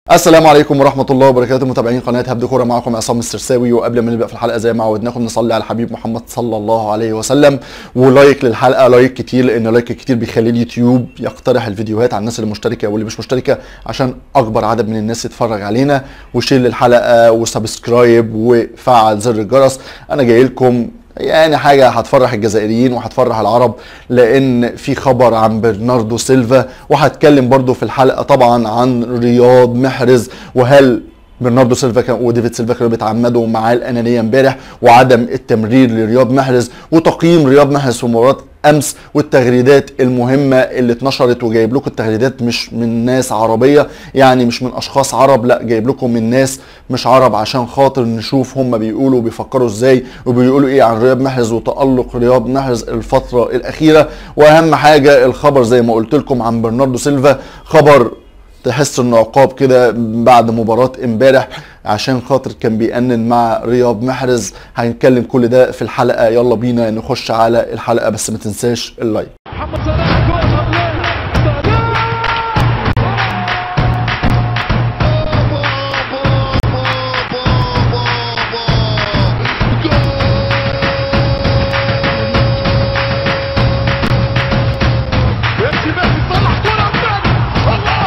السلام عليكم ورحمة الله وبركاته متابعين قناة هبد كورة معكم عصام السرساوي وقبل ما نبدأ في الحلقة زي ما عودناكم نصلي على الحبيب محمد صلى الله عليه وسلم ولايك للحلقة لايك كتير لأن لايك كتير بيخلي اليوتيوب يقترح الفيديوهات على الناس اللي مشتركة واللي مش مشتركة عشان أكبر عدد من الناس يتفرج علينا وشير للحلقة وسبسكرايب وفعل زر الجرس أنا جاي لكم يعني حاجة هتفرح الجزائريين وهتفرح العرب لأن في خبر عن برناردو سيلفا وهتكلم برضو في الحلقة طبعا عن رياض محرز وهل برناردو سيلفا كان وديفيد سيلفا كانوا بيتعمدوا معاه الانانيه امبارح وعدم التمرير لرياض محرز وتقييم رياض محرز في مباراه امس والتغريدات المهمه اللي اتنشرت وجايب لكم التغريدات مش من ناس عربيه يعني مش من اشخاص عرب لا جايب لكم من ناس مش عرب عشان خاطر نشوف هم بيقولوا بيفكروا ازاي وبيقولوا ايه عن رياض محرز وتالق رياض محرز الفتره الاخيره واهم حاجه الخبر زي ما قلت لكم عن برناردو سيلفا خبر تحس انه عقاب كده بعد مباراه امبارح عشان خاطر كان بيأنن مع رياض محرز هنتكلم كل ده في الحلقه يلا بينا نخش على الحلقه بس ما تنساش اللايك محمد صلاح جول مبروك ميسي ميسي صلح جول امبارح الله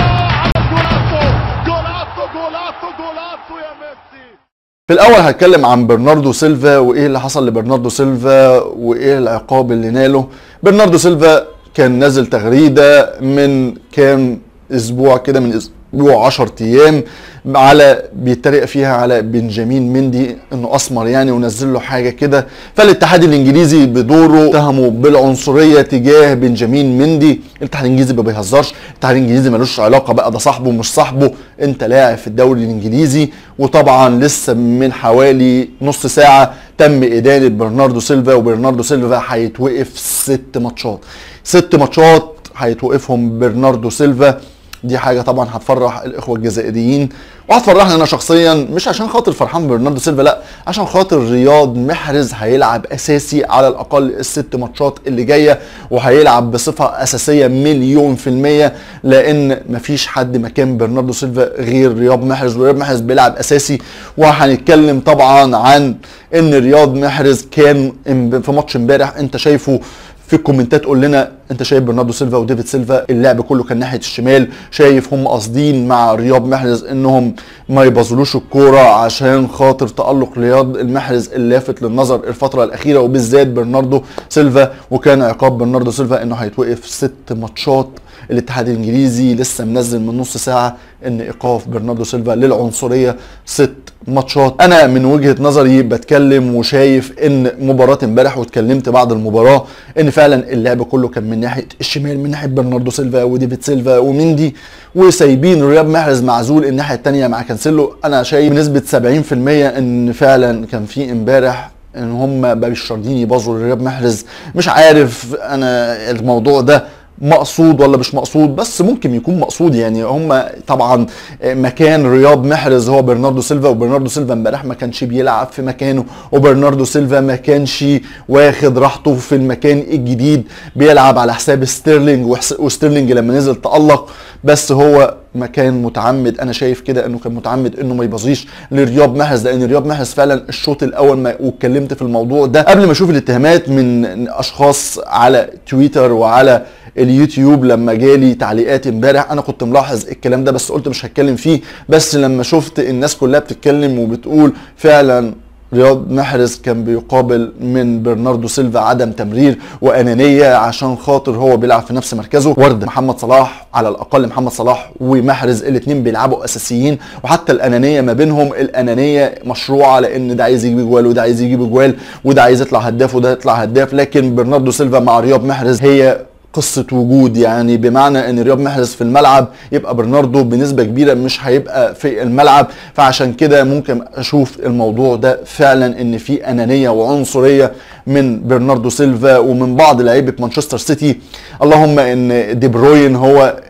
على جولاتو جولاتو جولاتو جولاتو يا ميسي في الاول هتكلم عن برناردو سيلفا وايه اللي حصل لبرناردو سيلفا وايه العقاب اللي ناله برناردو سيلفا كان نازل تغريده من كام اسبوع كده من اسبوع 10 ايام على بيتريق فيها على بنجامين مندي انه اسمر يعني ونزل له حاجه كده فالاتحاد الانجليزي بدوره اتهمه بالعنصريه تجاه بنجامين مندي الاتحاد الانجليزي ما بيهزرش الاتحاد الانجليزي ملوش علاقه بقى ده صاحبه مش صاحبه انت لاعب في الدوري الانجليزي وطبعا لسه من حوالي نص ساعه تم ادانه برناردو سيلفا وبرناردو سيلفا هيتوقف ست ماتشات ست ماتشات هيتوقفهم برناردو سيلفا دي حاجه طبعا هتفرح الاخوه الجزائريين وهتفرحني انا شخصيا مش عشان خاطر فرحان برناردو سيلفا لا عشان خاطر رياض محرز هيلعب اساسي على الاقل الست ماتشات اللي جايه وهيلعب بصفه اساسيه مليون في الميه لان مفيش حد مكان برناردو سيلفا غير رياض محرز ورياض محرز بيلعب اساسي وهنتكلم طبعا عن ان رياض محرز كان في ماتش امبارح انت شايفه في الكومنتات قول لنا انت شايف برناردو سيلفا وديفيد سيلفا اللعب كله كان ناحيه الشمال شايف هم قاصدين مع رياض محرز انهم ما يبازلوش الكوره عشان خاطر تالق رياض المحرز اللافت للنظر الفتره الاخيره وبالذات برناردو سيلفا وكان عقاب برناردو سيلفا انه هيتوقف ست ماتشات الاتحاد الانجليزي لسه منزل من نص ساعه ان ايقاف برناردو سيلفا للعنصريه ست ماتشات انا من وجهه نظري بتكلم وشايف ان مباراه امبارح واتكلمت بعد المباراه ان فعلا اللعب كله كان من ناحيه الشمال من ناحيه برناردو سيلفا وديفيد سيلفا ومندي وسايبين رياض محرز معزول الناحيه الثانيه مع كانسيلو انا شايف بنسبه 70% ان فعلا كان في امبارح ان هم بقى مش راضيين يبازوا رياض محرز مش عارف انا الموضوع ده مقصود ولا مش مقصود بس ممكن يكون مقصود يعني هم طبعا مكان رياض محرز هو برناردو سيلفا وبرناردو سيلفا امبارح ما كانش بيلعب في مكانه وبرناردو سيلفا ما كانش واخد راحته في المكان الجديد بيلعب على حساب ستيرلينج وحس- وستيرلينج لما نزل تألق بس هو ما كان متعمد انا شايف كده انه كان متعمد انه ما يبازيش لرياض محرز لان رياض محرز فعلا الشوط الاول ما واتكلمت في الموضوع ده قبل ما اشوف الاتهامات من اشخاص على تويتر وعلى اليوتيوب لما جالي تعليقات امبارح انا كنت ملاحظ الكلام ده بس قلت مش هتكلم فيه بس لما شفت الناس كلها بتتكلم وبتقول فعلا رياض محرز كان بيقابل من برناردو سيلفا عدم تمرير وانانيه عشان خاطر هو بيلعب في نفس مركزه ورد محمد صلاح على الاقل محمد صلاح ومحرز الاثنين بيلعبوا اساسيين وحتى الانانيه ما بينهم الانانيه مشروعه لان ده عايز يجيب جوال وده عايز يجيب جوال وده عايز يطلع هداف وده يطلع هداف لكن برناردو سيلفا مع رياض محرز هي قصة وجود يعني بمعنى ان رياض محرز في الملعب يبقى برناردو بنسبة كبيرة مش هيبقى في الملعب فعشان كده ممكن اشوف الموضوع ده فعلا ان في انانية وعنصرية من برناردو سيلفا ومن بعض لعيبة مانشستر سيتي اللهم ان دي بروين هو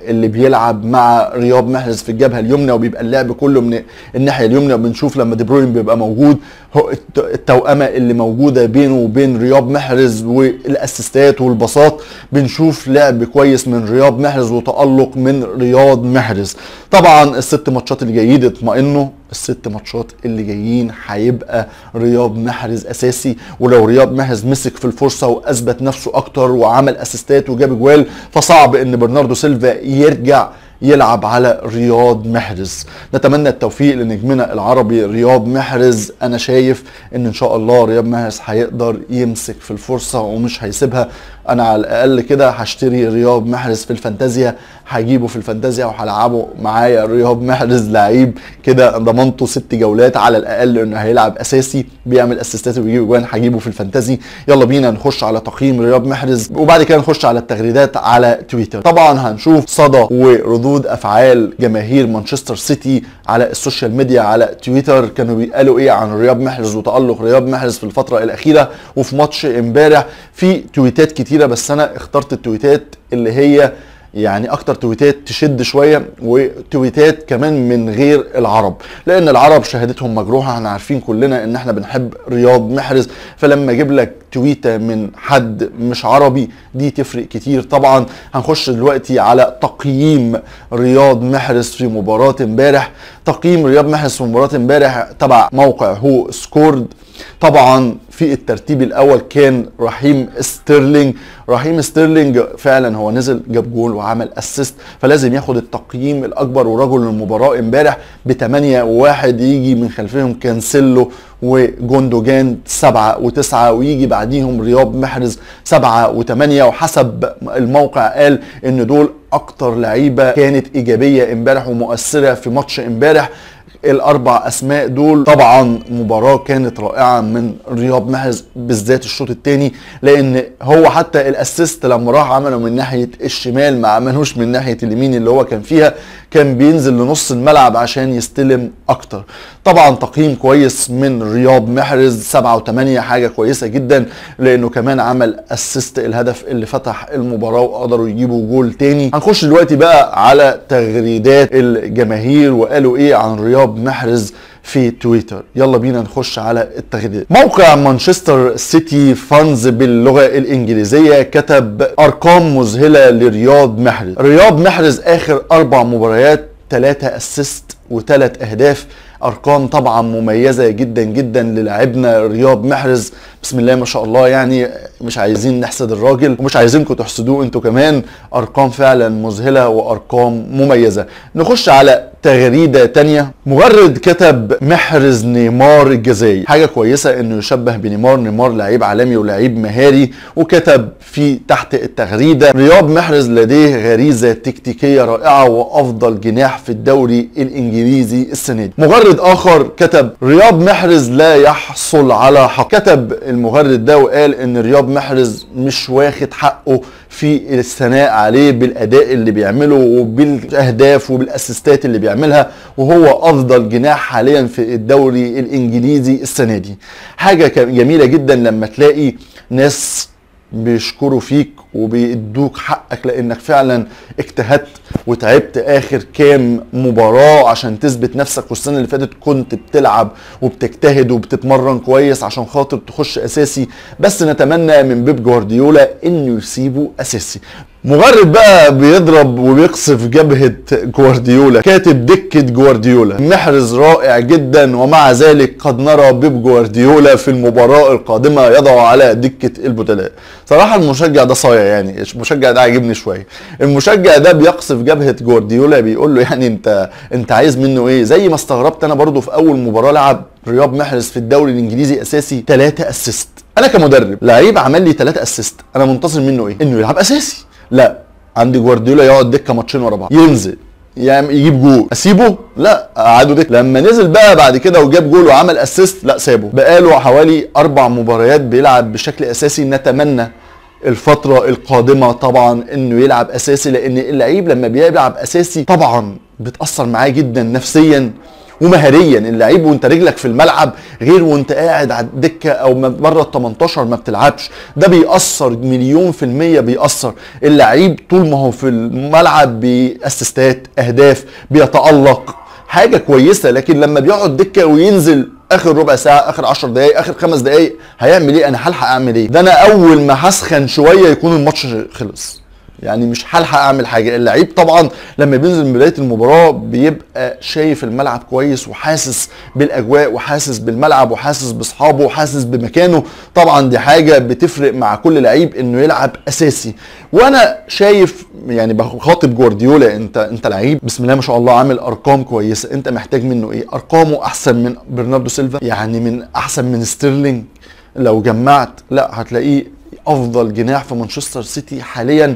اللي بيلعب مع رياض محرز في الجبهه اليمنى وبيبقى اللعب كله من الناحيه اليمنى وبنشوف لما دي بروين بيبقى موجود هو الت- التوأمه اللي موجوده بينه وبين رياض محرز والاسيستات والباصات بنشوف لعب كويس من رياض محرز وتألق من رياض محرز طبعا الست ماتشات اللي جايين اطمئنوا الست ماتشات اللي جايين هيبقى رياض محرز اساسي ولو رياض محرز مسك في الفرصه واثبت نفسه اكتر وعمل اسيستات وجاب جوال فصعب ان برناردو سيلفا يرجع يلعب على رياض محرز نتمنى التوفيق لنجمنا العربي رياض محرز انا شايف ان ان شاء الله رياض محرز هيقدر يمسك في الفرصه ومش هيسيبها انا على الاقل كده هشتري رياض محرز في الفانتازيا هجيبه في الفانتازيا وهلعبه معايا رياض محرز لعيب كده ضمنته ست جولات على الاقل انه هيلعب اساسي بيعمل اسيستات وبيجيب اجوان هجيبه في الفانتازي يلا بينا نخش على تقييم رياض محرز وبعد كده نخش على التغريدات على تويتر طبعا هنشوف صدى وردود افعال جماهير مانشستر سيتي على السوشيال ميديا على تويتر كانوا بيقالوا ايه عن رياض محرز وتالق رياض محرز في الفتره الاخيره وفي ماتش امبارح في تويتات كتيره بس انا اخترت التويتات اللي هي يعني اكتر تويتات تشد شويه وتويتات كمان من غير العرب لان العرب شهادتهم مجروحه احنا عارفين كلنا ان احنا بنحب رياض محرز فلما اجيب لك تويته من حد مش عربي دي تفرق كتير طبعا هنخش دلوقتي على تقييم رياض محرز في مباراه امبارح تقييم رياض محرز في مباراه امبارح تبع موقع هو سكورد طبعا في الترتيب الاول كان رحيم ستيرلينج رحيم ستيرلينج فعلا هو نزل جاب جول وعمل اسيست فلازم ياخد التقييم الاكبر ورجل المباراه امبارح ب 8 وواحد يجي من خلفهم كانسيلو وجوندوجان سبعة وتسعة ويجي بعديهم رياض محرز سبعة وثمانية وحسب الموقع قال ان دول اكتر لعيبة كانت ايجابية امبارح ومؤثرة في ماتش امبارح الاربع اسماء دول طبعا مباراه كانت رائعه من رياض محرز بالذات الشوط الثاني لان هو حتى الاسيست لما راح عمله من ناحيه الشمال ما عملوش من ناحيه اليمين اللي هو كان فيها كان بينزل لنص الملعب عشان يستلم اكتر طبعا تقييم كويس من رياض محرز 7 و8 حاجه كويسه جدا لانه كمان عمل اسيست الهدف اللي فتح المباراه وقدروا يجيبوا جول تاني هنخش دلوقتي بقى على تغريدات الجماهير وقالوا ايه عن رياض محرز في تويتر يلا بينا نخش على التغريدات موقع مانشستر سيتي فانز باللغة الإنجليزية كتب أرقام مذهلة لرياض محرز رياض محرز آخر أربع مباريات ثلاثة أسيست وثلاث أهداف ارقام طبعا مميزه جدا جدا للاعبنا رياض محرز بسم الله ما شاء الله يعني مش عايزين نحسد الراجل ومش عايزينكم تحسدوه انتوا كمان ارقام فعلا مذهله وارقام مميزه نخش على تغريده تانية مغرد كتب محرز نيمار الجزائري حاجه كويسه انه يشبه بنيمار نيمار لعيب عالمي ولعيب مهاري وكتب في تحت التغريده رياض محرز لديه غريزه تكتيكيه رائعه وافضل جناح في الدوري الانجليزي السنه دي مغرد اخر كتب رياض محرز لا يحصل على حق كتب المغرد ده وقال ان رياض محرز مش واخد حقه في الثناء عليه بالاداء اللي بيعمله وبالاهداف وبالاسيستات اللي بيعملها وهو افضل جناح حاليا في الدوري الانجليزي السنه دي حاجه كان جميله جدا لما تلاقي ناس بيشكروا فيك وبيدوك حقك لانك فعلا اجتهدت وتعبت اخر كام مباراه عشان تثبت نفسك والسنه اللي فاتت كنت بتلعب وبتجتهد وبتتمرن كويس عشان خاطر تخش اساسي بس نتمنى من بيب جوارديولا انه يسيبه اساسي مغرد بقى بيضرب وبيقصف جبهة جوارديولا كاتب دكة جوارديولا محرز رائع جدا ومع ذلك قد نرى بيب جوارديولا في المباراة القادمة يضع على دكة البدلاء صراحة المشجع ده صايع يعني المشجع ده عاجبني شوية المشجع ده بيقصف جبهة جوارديولا بيقول له يعني انت انت عايز منه ايه زي ما استغربت انا برضو في اول مباراة لعب رياض محرز في الدوري الانجليزي اساسي 3 اسيست انا كمدرب لعيب عمل لي 3 اسيست انا منتظر منه ايه انه يلعب اساسي لا عندي جوارديولا يقعد دكه ماتشين ورا بعض ينزل يعني يجيب جول اسيبه لا قعده دكه لما نزل بقى بعد كده وجاب جول وعمل اسيست لا سابه بقاله حوالي اربع مباريات بيلعب بشكل اساسي نتمنى الفترة القادمة طبعا انه يلعب اساسي لان اللعيب لما بيلعب اساسي طبعا بتأثر معاه جدا نفسيا ومهاريا اللعيب وانت رجلك في الملعب غير وانت قاعد على الدكه او بره ال 18 ما بتلعبش ده بيأثر مليون في المية بيأثر اللعيب طول ما هو في الملعب بأسيستات اهداف بيتألق حاجه كويسه لكن لما بيقعد دكه وينزل اخر ربع ساعه اخر 10 دقائق اخر خمس دقائق هيعمل ايه انا هلحق اعمل ايه ده انا اول ما هسخن شويه يكون الماتش خلص يعني مش هلحق اعمل حاجه اللعيب طبعا لما بينزل من بدايه المباراه بيبقى شايف الملعب كويس وحاسس بالاجواء وحاسس بالملعب وحاسس باصحابه وحاسس بمكانه طبعا دي حاجه بتفرق مع كل لعيب انه يلعب اساسي وانا شايف يعني بخاطب جوارديولا انت انت لعيب بسم الله ما شاء الله عامل ارقام كويسه انت محتاج منه ايه ارقامه احسن من برناردو سيلفا يعني من احسن من ستيرلينج لو جمعت لا هتلاقيه افضل جناح في مانشستر سيتي حاليا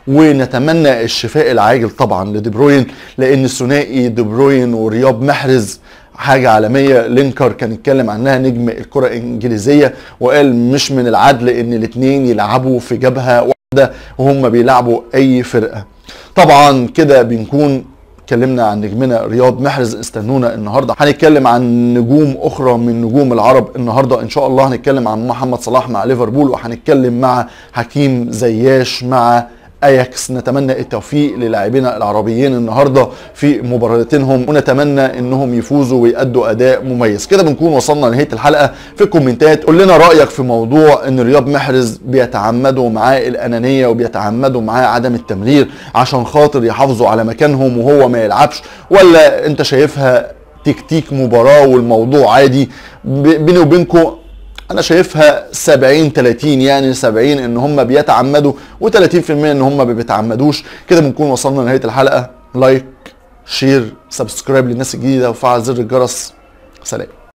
ونتمنى الشفاء العاجل طبعا لدي بروين لان الثنائي دي بروين ورياض محرز حاجة عالمية لينكر كان اتكلم عنها نجم الكرة الإنجليزية وقال مش من العدل إن الاتنين يلعبوا في جبهة واحدة وهم بيلعبوا أي فرقة طبعا كده بنكون اتكلمنا عن نجمنا رياض محرز استنونا النهارده هنتكلم عن نجوم اخرى من نجوم العرب النهارده ان شاء الله هنتكلم عن محمد صلاح مع ليفربول وهنتكلم مع حكيم زياش مع اياكس نتمنى التوفيق للاعبينا العربيين النهارده في مباراتينهم ونتمنى انهم يفوزوا ويأدوا اداء مميز كده بنكون وصلنا لنهايه الحلقه في الكومنتات قول لنا رايك في موضوع ان رياض محرز بيتعمدوا معاه الانانيه وبيتعمدوا معاه عدم التمرير عشان خاطر يحافظوا على مكانهم وهو ما يلعبش ولا انت شايفها تكتيك مباراه والموضوع عادي بيني وبينكم انا شايفها 70 30 يعني 70 ان هم بيتعمدوا و30% ان هم ما بيتعمدوش كده بنكون وصلنا لنهايه الحلقه لايك شير سبسكرايب للناس الجديده وفعل زر الجرس سلام